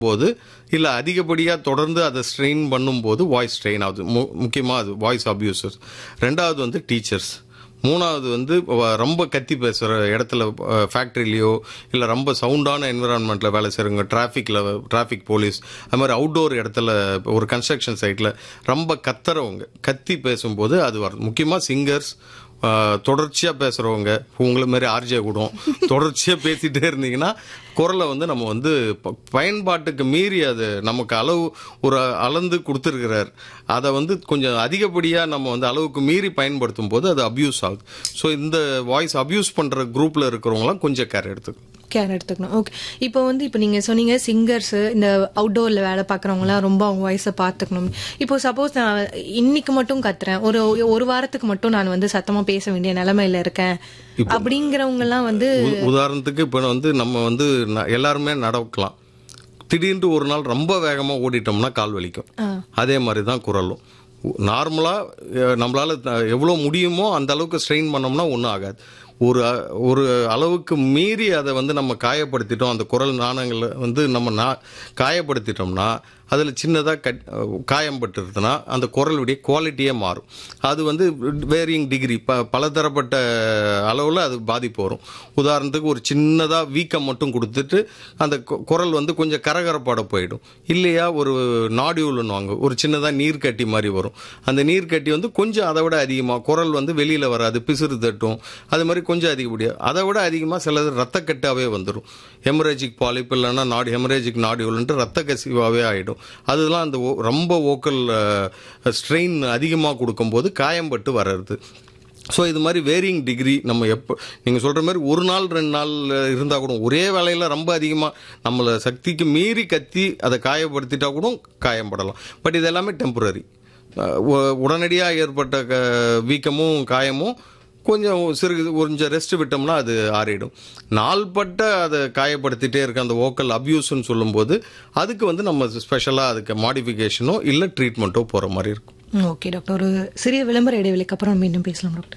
போது இல்லை அதிகப்படியாக தொடர்ந்து அதை ஸ்ட்ரெயின் பண்ணும்போது வாய்ஸ் ஸ்ட்ரெயின் ஆகுது மு- முக்கியமா அது வாய்ஸ் அப்யூசர்ஸ் ரெண்டாவது வந்து டீச்சர்ஸ் மூணாவது வந்து வ- ரொம்ப கத்தி பேசுகிற இடத்துல ஃபேக்ட்ரிலேயோ இல்லை ரொம்ப சவுண்டான என்விரான்மெண்ட்டில் வேலை செய்கிறவங்க டிராஃபிக்கில் டிராஃபிக் போலீஸ் அது மாதிரி அவுட்டோர் இடத்துல ஒரு கன்ஸ்ட்ரக்ஷன் சைட்டில் ரொம்ப கத்துறவங்க கத்தி பேசும்போது அது வருது முக்கியமாக சிங்கர்ஸ் தொடர்ச்சியாக பேசுகிறவங்க உங்களை மாதிரி ஆர்ஜே கூடும் தொடர்ச்சியாக பேசிகிட்டே இருந்தீங்கன்னா குரலை வந்து நம்ம வந்து ப- பயன்பாட்டுக்கு மீறி அது நமக்கு அளவு ஒரு அளந்து கொடுத்துருக்கிறார் அதை வந்து கொஞ்சம் அதிகப்படியாக நம்ம வந்து அளவுக்கு மீறி பயன்படுத்தும் போது அது அப்யூஸ் ஆகுது ஸோ இந்த வாய்ஸ் அப்யூஸ் பண்ணுற குரூப்பில் இருக்கிறவங்களாம் கொஞ்சம் கேர் எடுத்துக்கணும் கேர் எடுத்துக்கணும் ஓகே இப்போ வந்து இப்போ நீங்க சொன்னீங்க சிங்கர்ஸ் இந்த அவுட்டோர்ல வேலை பார்க்குறவங்களாம் ரொம்ப அவங்க வாய்ஸை பார்த்துக்கணும் இப்போ சப்போஸ் நான் இன்னைக்கு மட்டும் கத்துறேன் ஒரு ஒரு வாரத்துக்கு மட்டும் நான் வந்து சத்தமா பேச வேண்டிய நிலைமையில இருக்கேன் அப்படிங்கிறவங்க எல்லாம் வந்து உ- உதாரணத்துக்கு இப்போ வந்து நம்ம வந்து ந- எல்லாருமே நடக்கலாம் திடீர்னு ஒரு நாள் ரொம்ப வேகமாக ஓடிட்டோம்னா கால் வலிக்கும் அதே மாதிரி தான் குரலும் நார்மலாக நம்மளால த- எவ்வளோ முடியுமோ அந்த அளவுக்கு ஸ்ட்ரெயின் பண்ணோம்னா ஒன்றும் ஆகாது ஒரு அ- ஒரு அளவுக்கு மீறி அதை வந்து நம்ம காயப்படுத்திட்டோம் அந்த குரல் நாணங்களை வந்து நம்ம நா காயப்படுத்திட்டோம்னா அதில் சின்னதாக கட் காயம் பட்டுருதுன்னா அந்த குரலுடைய குவாலிட்டியே மாறும் அது வந்து வேரியிங் டிகிரி ப பலதரப்பட்ட அளவில் அது பாதிப்பு வரும் உதாரணத்துக்கு ஒரு சின்னதாக வீக்கம் மட்டும் கொடுத்துட்டு அந்த கு- குரல் வந்து கொஞ்சம் கரகரப்பாட போயிடும் இல்லையா ஒரு நாடியூல்னுவாங்க ஒரு சின்னதாக நீர்க்கட்டி மாதிரி வரும் அந்த நீர்க்கட்டி வந்து கொஞ்சம் அதை விட அதிகமாக குரல் வந்து வெளியில் வராது பிசுறு தட்டும் அது மாதிரி கொஞ்சம் அதிகப்படியாக அதை விட அதிகமாக சிலது ரத்தக்கட்டாவே வந்துடும் ஹெமரேஜிக் பாலிப் இல்லைன்னா நாடி ஹெமரேஜிக் நாடியூல்ன்ட்டு ரத்த கசிவாகவே ஆகிடும் அதெல்லாம் அந்த ஓ- ரொம்ப ஓக்கல் ஸ்ட்ரெயின் அதிகமாக கொடுக்கும்போது காயம்பட்டு வர்றது ஸோ இது மாதிரி வேரியிங் டிகிரி நம்ம எப்போ நீங்கள் சொல்கிற மாதிரி ஒரு நாள் ரெண்டு நாள் இருந்தால் கூட ஒரே வேலையில் ரொம்ப அதிகமாக நம்மளை சக்திக்கு மீறி கத்தி அதை காயப்படுத்திட்டா கூட காயம்படலாம் பட் இது எல்லாமே டெம்பரரி உடனடியாக ஏற்பட்ட க வீக்கமும் காயமும் கொஞ்சம் சிறு கொஞ்சம் ரெஸ்ட் விட்டோம்னா அது ஆறிடும் நாள்பட்ட அதை காயப்படுத்திட்டே இருக்க அந்த ஓக்கல் அப்யூஸ்ன்னு சொல்லும்போது அதுக்கு வந்து நம்ம ஸ்பெஷலாக அதுக்கு மாடிஃபிகேஷனோ இல்லை ட்ரீட்மெண்ட்டோ போகிற மாதிரி இருக்கும் ஓகே டாக்டர் ஒரு சிறிய விளம்பர இடைவெளிக்கு அப்புறம் மீண்டும் பேசலாம் டாக்டர்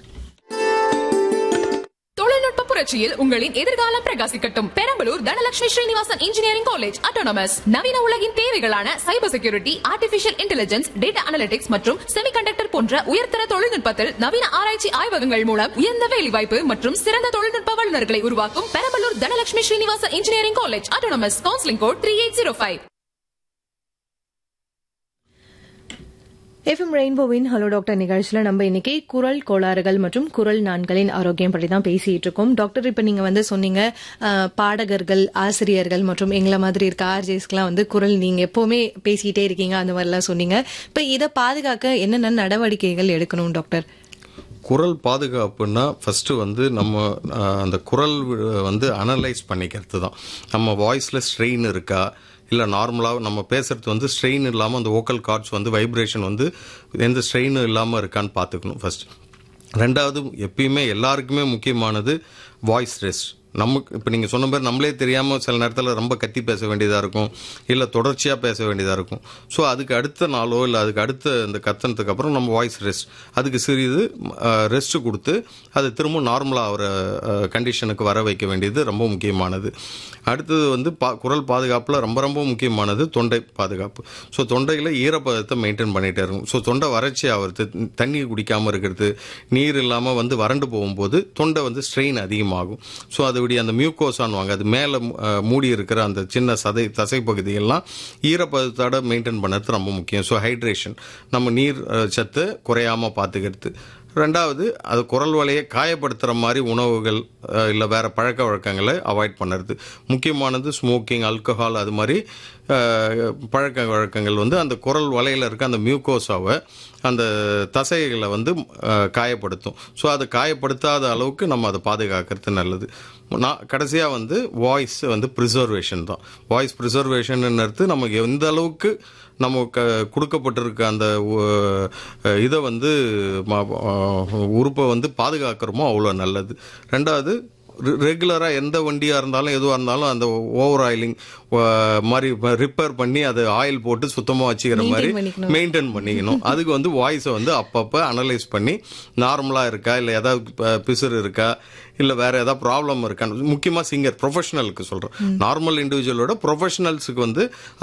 தொழில்நுட்ப புரட்சியில் உங்களின் எதிர்காலம் பிரகாசிக்கட்டும் Perambalur Dhanalakshmi Srinivasan engineering college autonomous நவீன உலகின் தேவைகளான cyber security artificial intelligence data analytics மற்றும் செமிகண்டக்டர் போன்ற உயர்தர தொழில்நுட்பத்தில் நவீன ஆராய்ச்சி ஆய்வகங்கள் மூலம் உயர்ந்த வேலைவாய்ப்பு மற்றும் சிறந்த தொழில்நுட்ப வல்லுநர்களை உருவாக்கும் Perambalur Dhanalakshmi Srinivasan engineering college autonomous counselling code three eight zero five FM ரெயின்போவின் ஹலோ டாக்டர் நிகழ்ச்சியில நம்ம இன்னைக்கு குரல் கோளாறுகள் மற்றும் குரல் நான்களின் ஆரோக்கியம் பற்றி தான் பேசிட்டு இருக்கோம் டாக்டர் இப்ப நீங்க வந்து சொன்னீங்க அஹ், பாடகர்கள் ஆசிரியர்கள் மற்றும் எங்களை மாதிரி இருக்க ஆர்ஜேஸ்க்குலாம் வந்து குரல் நீங்க எப்பவுமே பேசிட்டே இருக்கீங்க அந்த மாதிரிலாம் சொன்னீங்க இப்ப இதை பாதுகாக்க என்னென்ன நடவடிக்கைகள் எடுக்கணும் டாக்டர் குரல் பாதுகாப்புன்னா ஃபஸ்ட்டு வந்து நம்ம அஹ், அந்த குரல் வி- வந்து அனலைஸ் பண்ணிக்கிறது தான் நம்ம வாய்ஸில் ஸ்ட்ரெயின் இருக்கா இல்லை நார்மலாக நம்ம பேசுறது வந்து ஸ்ட்ரெயின் இல்லாமல் அந்த ஓக்கல் கார்ட்ஸ் வந்து வைப்ரேஷன் வந்து எந்த ஸ்ட்ரெயினும் இல்லாமல் இருக்கான்னு பார்த்துக்கணும் ஃபர்ஸ்ட் ரெண்டாவது எப்பயுமே எல்லாருக்குமே முக்கியமானது வாய்ஸ் ரெஸ்ட் நமக்கு இப்போ நீங்கள் சொன்ன மாதிரி நம்மளே தெரியாமல் சில நேரத்தில் ரொம்ப கத்தி பேச வேண்டியதாக இருக்கும் இல்லை தொடர்ச்சியாக பேச வேண்டியதாக இருக்கும் ஸோ அதுக்கு அடுத்த நாளோ இல்லை அதுக்கு அடுத்த இந்த கத்தனத்துக்கு அப்புறம் நம்ம வாய்ஸ் ரெஸ்ட் அதுக்கு சிறிது ரெஸ்ட் கொடுத்து அது திரும்ப நார்மலாக ஆகிற கண்டிஷனுக்கு வர வைக்க வேண்டியது ரொம்ப முக்கியமானது அடுத்தது வந்து பா குரல் பாதுகாப்பில் ரொம்ப ரொம்ப முக்கியமானது தொண்டை பாதுகாப்பு ஸோ தொண்டையில் ஈரப்பதத்தை மெயின்டைன் பண்ணிகிட்டே இருக்கும் ஸோ தொண்டை வறட்சி ஆகிறது தண்ணி குடிக்காமல் இருக்கிறது நீர் இல்லாமல் வந்து வறண்டு போகும்போது தொண்டை வந்து ஸ்ட்ரெயின் அதிகமாகும் ஸோ அதோடைய அந்த மியூக்கோசான்வாங்க அது மேலே மூடி இருக்கிற அந்த சின்ன சதை தசை பகுதியெல்லாம் ஈரப்பதத்தோட மெயின்டைன் பண்ணுறது ரொம்ப முக்கியம் ஸோ ஹைட்ரேஷன் நம்ம நீர் அஹ், சத்து குறையாமல் பார்த்துக்கிறது ரெண்டாவது அது குரல் வலையை காயப்படுத்துகிற மாதிரி உணவுகள் இல்லை வேற பழக்க வழக்கங்களை அவாய்ட் பண்ணுறது முக்கியமானது ஸ்மோக்கிங் ஆல்கஹால் அது மாதிரி அஹ், பழக்க வழக்கங்கள் வந்து அந்த குரல் வலையில் இருக்க அந்த மியூக்கோசாவை அந்த தசைகளை வந்து அஹ், காயப்படுத்தும் ஸோ அதை காயப்படுத்தாத அளவுக்கு நம்ம அதை பாதுகாக்கிறது நல்லது நான் கடைசியாக வந்து வாய்ஸ் வந்து ப்ரிசர்வேஷன் தான் வாய்ஸ் ப்ரிசர்வேஷன் நமக்கு எந்த அளவுக்கு நம்ம க கொடுக்கப்பட்டிருக்க அந்த உ- இதை வந்து ம- உறுப்பை வந்து பாதுகாக்கிறோமோ அவ்வளோ நல்லது ரெண்டாவது ரெகுலரா எந்த வண்டியா இருந்தாலும் எதுவா இருந்தாலும் அந்த ஓவர் ஆயிலிங் மாதிரி ரிப்பேர் பண்ணி அது ஆயில் போட்டு சுத்தமா வச்சுக்கிற மாதிரி பண்ணிக்கணும். மெயின்டைன் பண்ணிக்கணும் அதுக்கு வந்து வாய்ஸை வந்து அப்பப்போ அனலைஸ் பண்ணி நார்மலாக இருக்கா இல்லை ஏதாவது ப- பிசுறு இருக்கா இல்லை வேற ஏதாவது ப்ராப்ளம் இருக்கான்னு முக்கியமாக சிங்கர் ப்ரொஃபஷனலுக்கு சொல்கிறேன் நார்மல் இண்டிவிஜுவலோட ப்ரொஃபஷனல்ஸுக்கு வந்து